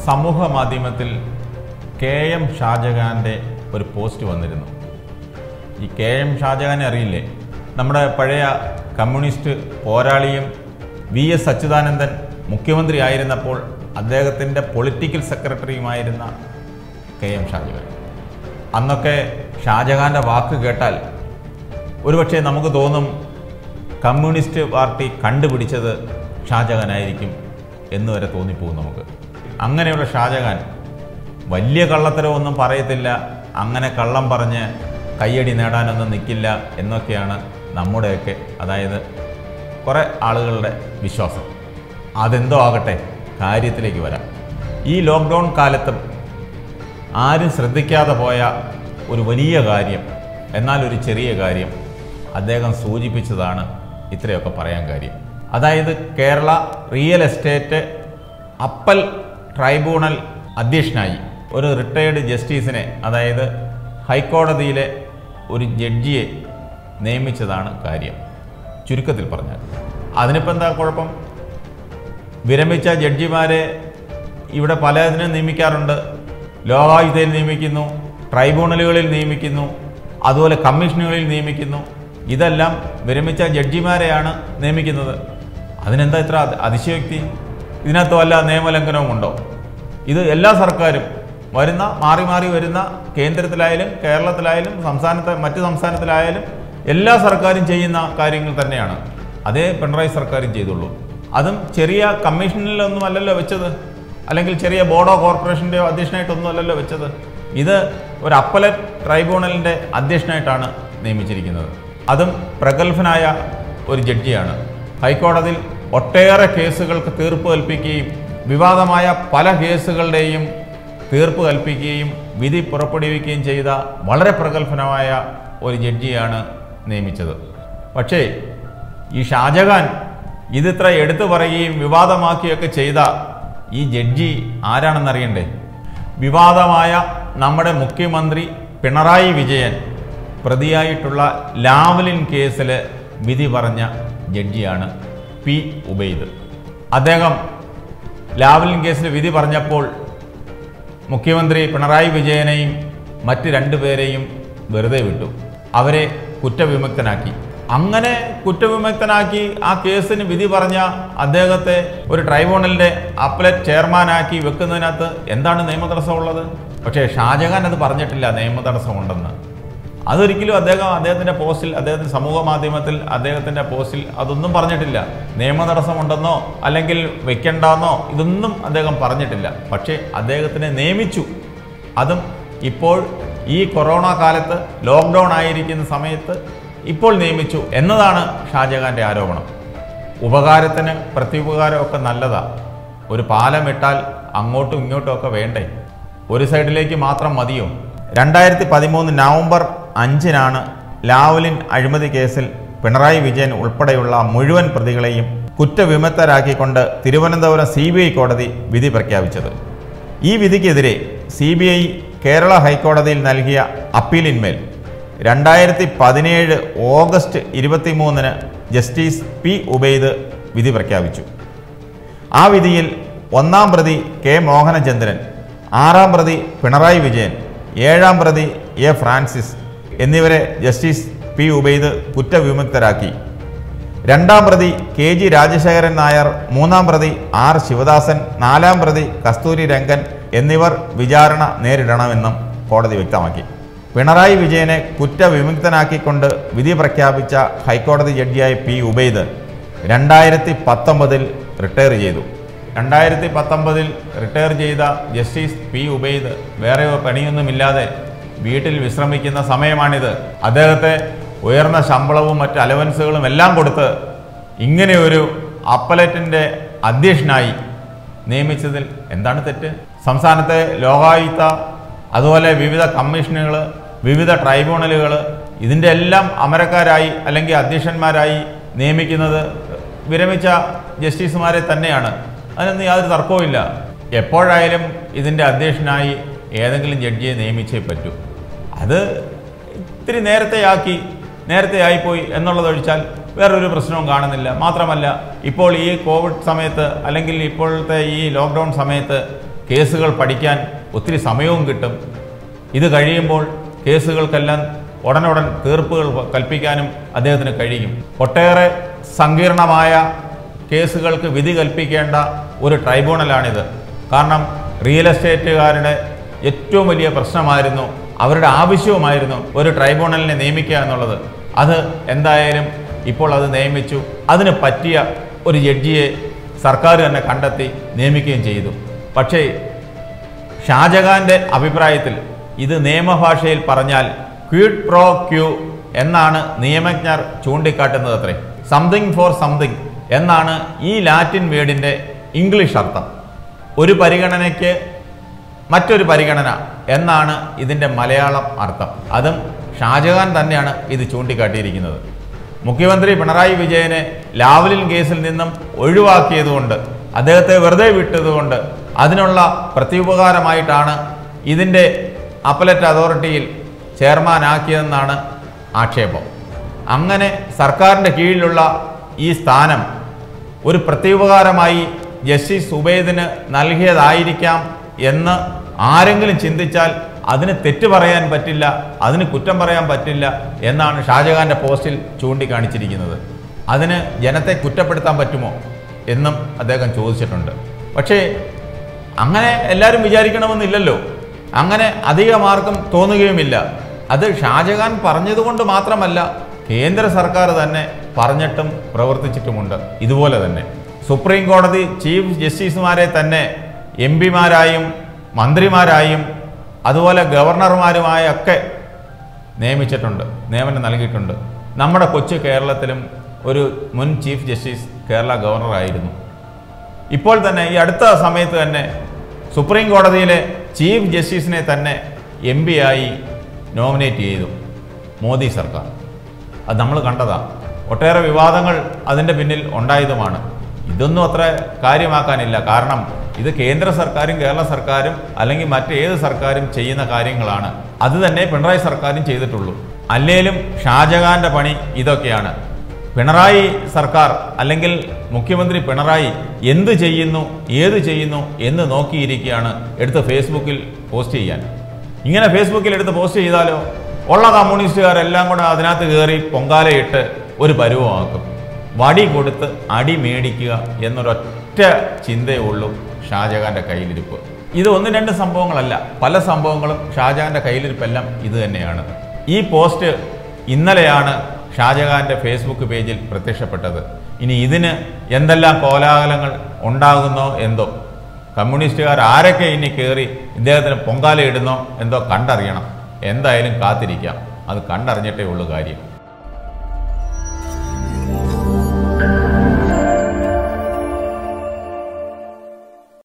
സമൂഹ മാധ്യമത്തിൽ K M ഷാജഹാൻ്റെ ഒരു പോസ്റ്റ് വന്നിരുന്നു ഈ കെ എം ഷാജഹാനെ അറിയില്ലേ നമ്മുടെ പഴയ കമ്മ്യൂണിസ്റ്റ് പോരാളിയും വി എസ് അച്യുതാനന്ദൻ മുഖ്യമന്ത്രി ആയിരുന്നപ്പോൾ അദ്ദേഹത്തിൻ്റെ പൊളിറ്റിക്കൽ സെക്രട്ടറിയുമായിരുന്ന കെ എം ഷാജഹാൻ അന്നൊക്കെ ഷാജഹാൻ്റെ വാക്ക് കേട്ടാൽ ഒരുപക്ഷെ നമുക്ക് തോന്നും കമ്മ്യൂണിസ്റ്റ് പാർട്ടി കണ്ടുപിടിച്ചത് ഷാജഹാനായിരിക്കും എന്ന് വരെ തോന്നിപ്പോകും നമുക്ക് അങ്ങനെയുള്ള ഷാജഹാൻ വലിയ കള്ളത്തരമൊന്നും പറയത്തില്ല അങ്ങനെ കള്ളം പറഞ്ഞ് കയ്യടി നേടാനൊന്നും നിൽക്കില്ല എന്നൊക്കെയാണ് നമ്മുടെയൊക്കെ അതായത് കുറേ ആളുകളുടെ വിശ്വാസം അതെന്തോ ആകട്ടെ കാര്യത്തിലേക്ക് വരാം ഈ ലോക്ക്ഡൗൺ കാലത്തും ആരും ശ്രദ്ധിക്കാതെ പോയ ഒരു വലിയ കാര്യം എന്നാൽ ഒരു ചെറിയ കാര്യം അദ്ദേഹം സൂചിപ്പിച്ചതാണ് ഇത്രയൊക്കെ പറയാൻ കാര്യം അതായത് Kerala real estate appellate tribunal അധ്യക്ഷനായി ഒരു റിട്ടയേർഡ് ജസ്റ്റിസിനെ അതായത് ഹൈക്കോടതിയിലെ ഒരു ജഡ്ജിയെ നിയമിച്ചതാണ് കാര്യം ചുരുക്കത്തിൽ പറഞ്ഞാൽ അതിനിപ്പോൾ എന്താ കുഴപ്പം വിരമിച്ച ജഡ്ജിമാരെ ഇവിടെ പലതിനും നിയമിക്കാറുണ്ട് ലോകായുധയിൽ നിയമിക്കുന്നു ട്രൈബ്യൂണലുകളിൽ നിയമിക്കുന്നു അതുപോലെ കമ്മീഷനുകളിൽ നിയമിക്കുന്നു ഇതെല്ലാം വിരമിച്ച ജഡ്ജിമാരെയാണ് നിയമിക്കുന്നത് അതിനെന്താ ഇത്ര അതി- അതിശയോക്തി ഇതിനകത്ത് വല്ല നിയമലംഘനവും ഉണ്ടോ ഇത് എല്ലാ സർക്കാരും വരുന്ന മാറി മാറി വരുന്ന കേന്ദ്രത്തിലായാലും കേരളത്തിലായാലും സംസ്ഥാനത്ത് മറ്റ് സംസ്ഥാനത്തിലായാലും എല്ലാ സർക്കാരും ചെയ്യുന്ന കാര്യങ്ങൾ തന്നെയാണ് അതേ പിണറായി സർക്കാരും ചെയ്തുള്ളൂ അതും ചെറിയ കമ്മീഷനിലൊന്നും അല്ലല്ലോ വെച്ചത് അല്ലെങ്കിൽ ചെറിയ ബോർഡോ കോർപ്പറേഷൻ്റെയോ അധ്യക്ഷനായിട്ടൊന്നും അല്ലല്ലോ വെച്ചത് ഇത് ഒരു അപ്പലറ്റ് ട്രൈബ്യൂണലിൻ്റെ അധ്യക്ഷനായിട്ടാണ് നിയമിച്ചിരിക്കുന്നത് അതും പ്രഗത്ഭനായ ഒരു ജഡ്ജിയാണ് ഹൈക്കോടതിയിൽ ഒട്ടേറെ കേസുകൾക്ക് തീർപ്പ് കൽപ്പിക്കുകയും വിവാദമായ പല കേസുകളുടെയും തീർപ്പ് കൽപ്പിക്കുകയും വിധി പുറപ്പെടുവിക്കുകയും ചെയ്ത വളരെ പ്രഗത്ഭനമായ ഒരു ജഡ്ജിയാണ് നിയമിച്ചത് പക്ഷേ ഈ ഷാജഹാൻ ഇതിത്ര എടുത്തു പറയുകയും വിവാദമാക്കുകയൊക്കെ ചെയ്ത ഈ ജഡ്ജി ആരാണെന്നറിയണ്ടേ വിവാദമായ നമ്മുടെ മുഖ്യമന്ത്രി പിണറായി വിജയൻ പ്രതിയായിട്ടുള്ള ലാവലിൻ കേസിൽ വിധി പറഞ്ഞ ജഡ്ജിയാണ് പി ഉബൈദ് അദ്ദേഹം ലാവലിൻ കേസിൽ വിധി പറഞ്ഞപ്പോൾ മുഖ്യമന്ത്രി പിണറായി വിജയനെയും മറ്റ് രണ്ടുപേരെയും വെറുതെ വിട്ടു അവരെ കുറ്റവിമുക്തനാക്കി അങ്ങനെ കുറ്റവിമുക്തനാക്കി ആ കേസിന് വിധി പറഞ്ഞ അദ്ദേഹത്തെ ഒരു ട്രൈബ്യൂണലിന്റെ അപ്പലറ്റ് ചെയർമാനാക്കി വെക്കുന്നതിനകത്ത് എന്താണ് നിയമതടസ്സം ഉള്ളത് പക്ഷേ ഷാജഹാൻ അത് പറഞ്ഞിട്ടില്ല നിയമതടസ്സം ഉണ്ടെന്ന് അതൊരിക്കലും അദ്ദേഹം അദ്ദേഹത്തിൻ്റെ പോസ്റ്റിൽ അദ്ദേഹത്തിൻ്റെ സമൂഹ മാധ്യമത്തിൽ അദ്ദേഹത്തിൻ്റെ പോസ്റ്റിൽ അതൊന്നും പറഞ്ഞിട്ടില്ല നിയമതടസ്സമുണ്ടെന്നോ അല്ലെങ്കിൽ വെക്കണ്ടെന്നോ ഇതൊന്നും അദ്ദേഹം പറഞ്ഞിട്ടില്ല പക്ഷേ അദ്ദേഹത്തിനെ നിയമിച്ചു അതും ഇപ്പോൾ ഈ കൊറോണ കാലത്ത് ലോക്ക്ഡൗൺ ആയിരിക്കുന്ന സമയത്ത് ഇപ്പോൾ നിയമിച്ചു എന്നതാണ് ഷാജഹാന്റെ ആരോപണം ഉപകാരത്തിന് പ്രത്യുപകാരമൊക്കെ നല്ലതാ ഒരു പാലം ഇട്ടാൽ അങ്ങോട്ടും ഇങ്ങോട്ടും ഒക്കെ വേണ്ടേ ഒരു സൈഡിലേക്ക് മാത്രം മതിയോ രണ്ടായിരത്തി പതിമൂന്ന് നവംബർ അഞ്ചിനാണ് ലാവലിൻ അഴിമതി കേസിൽ പിണറായി വിജയൻ ഉൾപ്പെടെയുള്ള മുഴുവൻ പ്രതികളെയും കുറ്റവിമുക്തരാക്കിക്കൊണ്ട് തിരുവനന്തപുരം സി കോടതി വിധി പ്രഖ്യാപിച്ചത് ഈ വിധിക്കെതിരെ സി ബി ഐ കേരള ഹൈക്കോടതിയിൽ നൽകിയ അപ്പീലിന്മേൽ രണ്ടായിരത്തി പതിനേഴ് ഓഗസ്റ്റ് ഇരുപത്തിമൂന്നിന് ജസ്റ്റിസ് പി ഉബൈദ് വിധി പ്രഖ്യാപിച്ചു ആ വിധിയിൽ ഒന്നാം പ്രതി കെ മോഹനചന്ദ്രൻ ആറാം പ്രതി പിണറായി വിജയൻ ഏഴാം പ്രതി എ ഫ്രാൻസിസ് എന്നിവരെ ജസ്റ്റിസ് പി ഉബൈദ് കുറ്റവിമുക്തരാക്കി രണ്ടാം പ്രതി കെ ജി രാജശേഖരൻ നായർ മൂന്നാം പ്രതി ആർ ശിവദാസൻ നാലാം പ്രതി കസ്തൂരി രംഗൻ എന്നിവർ വിചാരണ നേരിടണമെന്നും കോടതി വ്യക്തമാക്കി പിണറായി വിജയനെ കുറ്റവിമുക്തനാക്കിക്കൊണ്ട് വിധി പ്രഖ്യാപിച്ച ഹൈക്കോടതി ജഡ്ജിയായ പി ഉബൈദ് രണ്ടായിരത്തി പത്തൊമ്പതിൽ റിട്ടയർ ചെയ്തു രണ്ടായിരത്തി പത്തൊമ്പതിൽ റിട്ടയർ ചെയ്ത ജസ്റ്റിസ് പി ഉബൈദ് വേറെ പണിയൊന്നുമില്ലാതെ വീട്ടിൽ വിശ്രമിക്കുന്ന സമയമാണിത് അദ്ദേഹത്തെ ഉയർന്ന ശമ്പളവും മറ്റ് അലവൻസുകളും എല്ലാം കൊടുത്ത് ഇങ്ങനെ ഒരു അപ്പലറ്റിൻ്റെ അധ്യക്ഷനായി നിയമിച്ചതിൽ എന്താണ് തെറ്റ് സംസ്ഥാനത്തെ ലോകായുക്ത അതുപോലെ വിവിധ കമ്മീഷനുകൾ വിവിധ ട്രൈബ്യൂണലുകൾ ഇതിൻ്റെ എല്ലാം അമരക്കാരായി അല്ലെങ്കിൽ അധ്യക്ഷന്മാരായി നിയമിക്കുന്നത് വിരമിച്ച ജസ്റ്റിസുമാരെ തന്നെയാണ് അതിനൊന്നും യാതൊരു തർക്കവുമില്ല എപ്പോഴായാലും ഇതിൻ്റെ അധ്യക്ഷനായി ഏതെങ്കിലും ജഡ്ജിയെ നിയമിച്ചേ പറ്റൂ അത് ഇത്തിരി നേരത്തെ ആക്കി നേരത്തെ ആയിപ്പോയി എന്നുള്ളതൊഴിച്ചാൽ വേറൊരു പ്രശ്നവും കാണുന്നില്ല മാത്രമല്ല ഇപ്പോൾ ഈ കോവിഡ് സമയത്ത് അല്ലെങ്കിൽ ഇപ്പോഴത്തെ ഈ ലോക്ക്ഡൗൺ സമയത്ത് കേസുകൾ പഠിക്കാൻ ഒത്തിരി സമയവും കിട്ടും ഇത് കഴിയുമ്പോൾ കേസുകൾക്കെല്ലാം ഉടനുടൻ തീർപ്പുകൾ കൽപ്പിക്കാനും അദ്ദേഹത്തിന് കഴിയും ഒട്ടേറെ സങ്കീർണമായ കേസുകൾക്ക് വിധി കൽപ്പിക്കേണ്ട ഒരു ട്രൈബ്യൂണലാണിത് കാരണം റിയൽ എസ്റ്റേറ്റുകാരുടെ ഏറ്റവും വലിയ പ്രശ്നമായിരുന്നു അവരുടെ ആവശ്യവുമായിരുന്നു ഒരു ട്രൈബ്യൂണലിനെ നിയമിക്കുക എന്നുള്ളത് അത് എന്തായാലും ഇപ്പോൾ അത് നിയമിച്ചു അതിന് പറ്റിയ ഒരു ജഡ്ജിയെ സർക്കാർ തന്നെ കണ്ടെത്തി നിയമിക്കുകയും ചെയ്തു പക്ഷേ ഷാജഹാന്റെ അഭിപ്രായത്തിൽ ഇത് നിയമഭാഷയിൽ പറഞ്ഞാൽ ക്വിഡ് പ്രോ ക്യൂ എന്നാണ് നിയമജ്ഞർ ചൂണ്ടിക്കാട്ടുന്നത് അത്രേ സംതിങ് ഫോർ സംതിങ് എന്നാണ് ഈ ലാറ്റിൻ വേർഡിൻ്റെ ഇംഗ്ലീഷ് അർത്ഥം ഒരു പരിഗണനയ്ക്ക് മറ്റൊരു പരിഗണന എന്നാണ് ഇതിൻ്റെ മലയാളം അർത്ഥം അതും ഷാജഹാൻ തന്നെയാണ് ഇത് ചൂണ്ടിക്കാട്ടിയിരിക്കുന്നത് മുഖ്യമന്ത്രി പിണറായി വിജയനെ ലാവലിൻ കേസിൽ നിന്നും ഒഴിവാക്കിയതുകൊണ്ട് അദ്ദേഹത്തെ വെറുതെ വിട്ടതുകൊണ്ട് അതിനുള്ള പ്രത്യുപകാരമായിട്ടാണ് ഇതിൻ്റെ അപ്പലറ്റ് അതോറിറ്റിയിൽ ചെയർമാനാക്കിയതെന്നാണ് ആക്ഷേപം അങ്ങനെ സർക്കാരിൻ്റെ കീഴിലുള്ള ഈ സ്ഥാനം ഒരു പ്രത്യുപകാരമായി ജസ്റ്റിസ് ഉബൈദിന് നൽകിയതായിരിക്കാം എന്ന് ആരെങ്കിലും ചിന്തിച്ചാൽ അതിന് തെറ്റ് പറയാൻ പറ്റില്ല അതിന് കുറ്റം പറയാൻ പറ്റില്ല എന്നാണ് ഷാജഹാന്റെ പോസ്റ്റിൽ ചൂണ്ടിക്കാണിച്ചിരിക്കുന്നത് അതിന് ജനത്തെ കുറ്റപ്പെടുത്താൻ പറ്റുമോ എന്നും അദ്ദേഹം ചോദിച്ചിട്ടുണ്ട് പക്ഷേ അങ്ങനെ എല്ലാവരും വിചാരിക്കണമെന്നില്ലല്ലോ അങ്ങനെ അധികമാർക്കും തോന്നുകയുമില്ല അത് ഷാജഹാൻ പറഞ്ഞതുകൊണ്ട് മാത്രമല്ല കേന്ദ്ര സർക്കാർ തന്നെ പറഞ്ഞിട്ടും പ്രവർത്തിച്ചിട്ടുമുണ്ട് ഇതുപോലെ തന്നെ സുപ്രീം കോടതി ചീഫ് ജസ്റ്റിസുമാരെ തന്നെ എം പിമാരായും മന്ത്രിമാരായും അതുപോലെ ഗവർണർമാരുമായൊക്കെ നിയമിച്ചിട്ടുണ്ട് നിയമനം നൽകിയിട്ടുണ്ട് നമ്മുടെ കൊച്ചു കേരളത്തിലും ഒരു മുൻ ചീഫ് ജസ്റ്റിസ് കേരള ഗവർണറായിരുന്നു ഇപ്പോൾ തന്നെ ഈ അടുത്ത സമയത്ത് തന്നെ സുപ്രീം കോടതിയിലെ ചീഫ് ജസ്റ്റിസിനെ തന്നെ എം പി ആയി നോമിനേറ്റ് ചെയ്തു മോദി സർക്കാർ അത് നമ്മൾ കണ്ടതാ ഒട്ടേറെ വിവാദങ്ങൾ അതിൻ്റെ പിന്നിൽ ഉണ്ടായതുമാണ് ഇതൊന്നും അത്ര കാര്യമാക്കാനില്ല കാരണം ഇത് കേന്ദ്ര സർക്കാരും കേരള സർക്കാരും അല്ലെങ്കിൽ മറ്റേത് സർക്കാരും ചെയ്യുന്ന കാര്യങ്ങളാണ് അത് തന്നെ പിണറായി സർക്കാരും ചെയ്തിട്ടുള്ളൂ അല്ലേലും ഷാജഹാന്റെ പണി ഇതൊക്കെയാണ് പിണറായി സർക്കാർ അല്ലെങ്കിൽ മുഖ്യമന്ത്രി പിണറായി എന്ത് ചെയ്യുന്നു ഏത് ചെയ്യുന്നു എന്ന് നോക്കിയിരിക്കുകയാണ് എടുത്ത് ഫേസ്ബുക്കിൽ പോസ്റ്റ് ചെയ്യാൻ ഇങ്ങനെ ഫേസ്ബുക്കിൽ എടുത്ത് പോസ്റ്റ് ചെയ്താലോ ഉള്ള കമ്മ്യൂണിസ്റ്റുകാരെല്ലാം കൂടെ അതിനകത്ത് കയറി പൊങ്കാലയിട്ട് ഒരു പരുവമാക്കും വടി കൊടുത്ത് അടി മേടിക്കുക എന്നൊരൊറ്റ ചിന്തയേ ഉള്ളൂ ഷാജഹാന്റെ കയ്യിലിരിപ്പ് ഇത് ഒന്ന് രണ്ട് സംഭവങ്ങളല്ല പല സംഭവങ്ങളും ഷാജഹാന്റെ കയ്യിലിരിപ്പെല്ലാം ഇത് തന്നെയാണ് ഈ പോസ്റ്റ് ഇന്നലെയാണ് ഷാജഹാന്റെ ഫേസ്ബുക്ക് പേജിൽ പ്രത്യക്ഷപ്പെട്ടത് ഇനി ഇതിന് എന്തെല്ലാം കോലാഹലങ്ങൾ ഉണ്ടാകുന്നോ എന്തോ കമ്മ്യൂണിസ്റ്റുകാർ ആരൊക്കെ ഇനി കയറി ഇദ്ദേഹത്തിന് പൊങ്കാല ഇടുന്നോ എന്തോ കണ്ടറിയണം എന്തായാലും കാത്തിരിക്കാം അത് കണ്ടറിഞ്ഞിട്ടേ ഉള്ളൂ കാര്യം